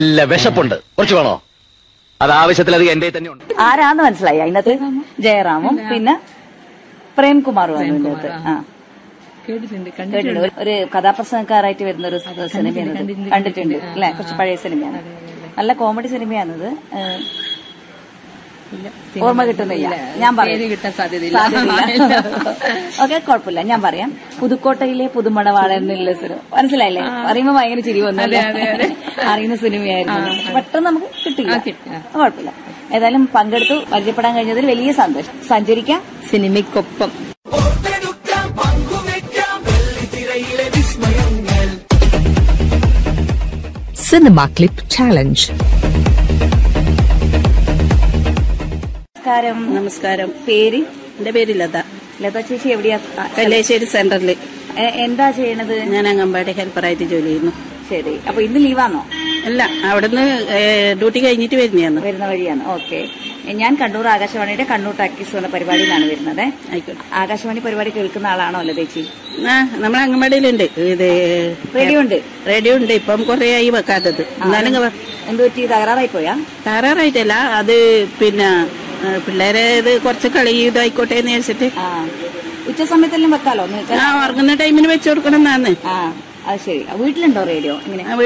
ഇല്ല വിശപ്പുണ്ട് കുറച്ച് വേണോ അത് ആവശ്യത്തിലധികം എന്റെ തന്നെ ഉണ്ട് ആരാന്ന് മനസ്സിലായി അതിനകത്ത് ജയറാമും പിന്നെ പ്രേംകുമാറും ആണ് ഇതിനകത്ത് ആ കേട്ടിട്ടുണ്ട് കേട്ടിട്ടുണ്ട് ഒരു കഥാപ്രസംഗക്കാരായിട്ട് വരുന്ന ഒരു സിനിമയാണ് കണ്ടിട്ടുണ്ട് അല്ലെ കുറച്ച് പഴയ സിനിമയാണ് നല്ല കോമഡി സിനിമയാണത് ഏഹ്, ഓർമ്മ കിട്ടുന്നില്ല ഞാൻ പേര് പറയാം കിട്ടാൻ സാധ്യതയില്ല ഓക്കെ കുഴപ്പമില്ല ഞാൻ പറയാം പുതുക്കോട്ടയിലെ പുതുമണവാളെന്നുള്ള സിനിമ മനസ്സിലായില്ലേ പറയുമ്പോ ഭയങ്കര ചിരി വന്നല്ലേ അറിയുന്ന സിനിമയായിരുന്നു പക്ഷെ പെട്ടെന്ന് നമുക്ക് കിട്ടില്ല ആ, കിട്ടി. ആ. കുഴപ്പമില്ല ഏതായാലും പങ്കെടുത്തു പരിചയപ്പെടാൻ കഴിഞ്ഞതിൽ വലിയ സന്തോഷം സഞ്ചരിക്കാം സിനിമയ്ക്കൊപ്പം Cinema Clip Challenge. നമസ്കാരം നമസ്കാരം പേര് എന്റെ പേര് ലത ലത ചേച്ചി എവിടെയാ ആ, കല്ലേശ്ശേരി സെന്ററിൽ എ- എന്താ ചെയ്യണത് ഞാൻ അംഗൻവാടി ഹെൽപ്പറായിട്ട് ജോലി ചെയ്യുന്നു ശരി അപ്പൊ ഇന്ന് ലീവാണോ അല്ല അവിടുന്ന് ഡ്യൂട്ടി കഴിഞ്ഞിട്ട് വരുന്നതാണ് വരുന്ന വഴിയാണ് ഓക്കെ ഞാൻ കണ്ണൂർ ആകാശവാണിയുടെ കണ്ണൂർ ടാക്കീസ് എന്ന പരിപാടിയിലാണ് വരുന്നത് ആയിക്കോട്ടെ ആകാശവാണി പരിപാടി കേൾക്കുന്ന ആളാണോ ലതേച്ചി ആ നമ്മളെ അംഗൻവാടിയിലുണ്ട് ഇത് റേഡിയോ ഉണ്ട് റേഡിയോ ഉണ്ട് ഇപ്പം കുറെ ആയി വെക്കാത്തത് എന്നാലും ഇങ്ങ് വെ- എന്ത് പറ്റി തകരാറായി പോയാ തകരാറായിട്ടല്ല അത് പിന്നെ ആ, പിള്ളേരെ ഇത് കുറച്ച് കളി ഇതായിക്കോട്ടെ എന്ന് വെച്ചിട്ട് ആ ഉച്ച സമയത്തെല്ലാം വെക്കാലോ എന്ന് വെച്ചാൽ ആ ഉറങ്ങുന്ന ടൈമിന് വെച്ചു കൊടുക്കണം എന്നാന്ന് ആ അത് ശരി വീട്ടിലുണ്ടോ റേഡിയോ ഇങ്ങനെ